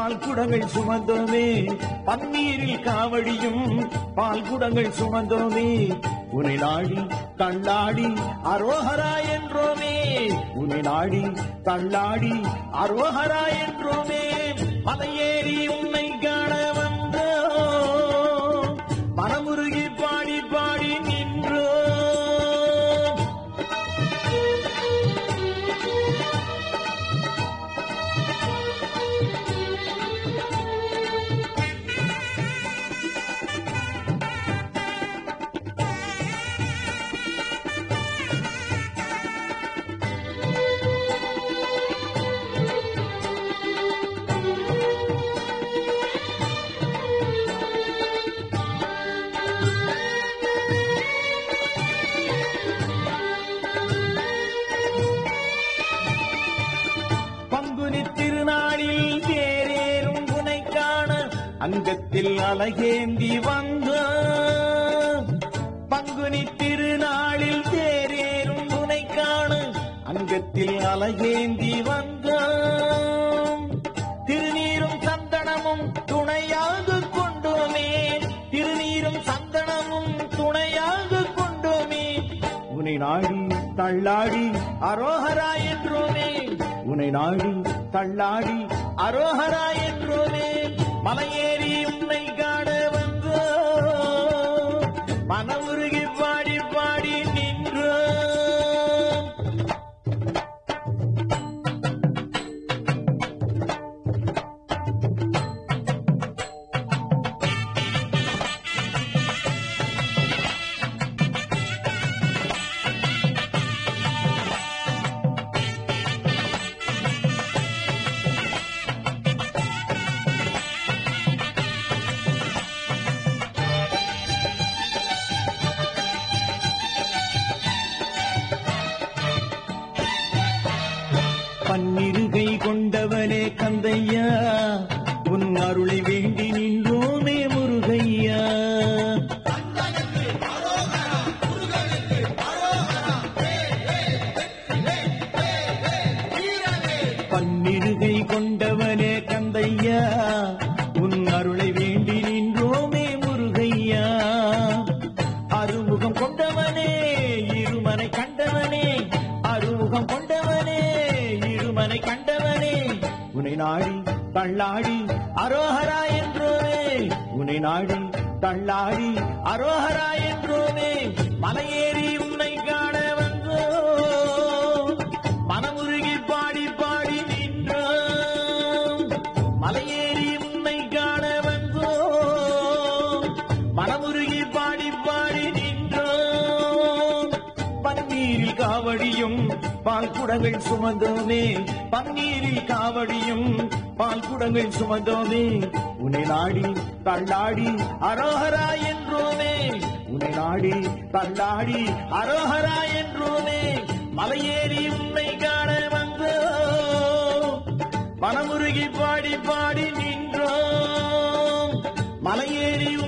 பால் குடங்கள் சுமந்தோமே பன்னீரில் காவடியும் பால் குடங்கள் சுமந்தோமே உனை நாடி தள்ளாடி அரோஹரா என்றோமே உனை நாடி தள்ளாடி அரோஹரா என்றோமே மலையேறி உன்னை காண வந்தோ மனமுருகி பாடி பாடி நின்றோ பங்குனி திருநாளில் தேரேறும் புனை காண அங்கத்தில் அழகேந்தி வந்த பங்குனி திருநாளில் தேரேறும் புனை காண அங்கத்தில் அழகேந்தி வந்த திருநீரும் சந்தனமும் துணையாக கொண்டோமே திருநீரும் சந்தனமும் துணையாக கொண்டோமே உனை நாடி தள்ளாடி அரோஹரா என்றோமே உனை நாடி தள்ளாடி அரோஹரா என்றோமே மலையேறி உன்னை காண வந்தோ மனமுருகி பாடி பாடி நின்றோ பன்னிருகை கொண்டவனே கந்தையா உன் அருளை வேண்டி நின்றோமே முருகையா பன்னிருகை கொண்டவனே கந்தையா உன் அருளை வேண்டி நின்றோமே முருகையா அருமுகம் கொண்டவனே இருமனை கண்டவனே அருமுகம் கொண்டவனே இருமனை கண்டவனே உனை நாடி தள்ளாடி அரோஹரா என்றோமே உனை நாடி தள்ளாடி அரோஹரா என்றோமே மலையேறி உன்னை காண வந்தோ மனமுருகி பாடி பாடி நின்றோம் மலையேறி உன்னை காண வந்தோ மனமுருகி பாடி பாடி நின்றோம் பன்னீரில் காவடியும் பால் குடங்கள் சுமந்தோமே பன்னீரில் காவடியும் பால் குடங்கள் சுமந்தோமே உன்னை நாடி தள்ளாடி அரோஹரா என்றோமே உன்னை நாடி தள்ளாடி அரோஹரா என்றோமே மலையேறி உன்னை காண வந்தோ மனமுருகி பாடி பாடி நின்றோம் மலையேறி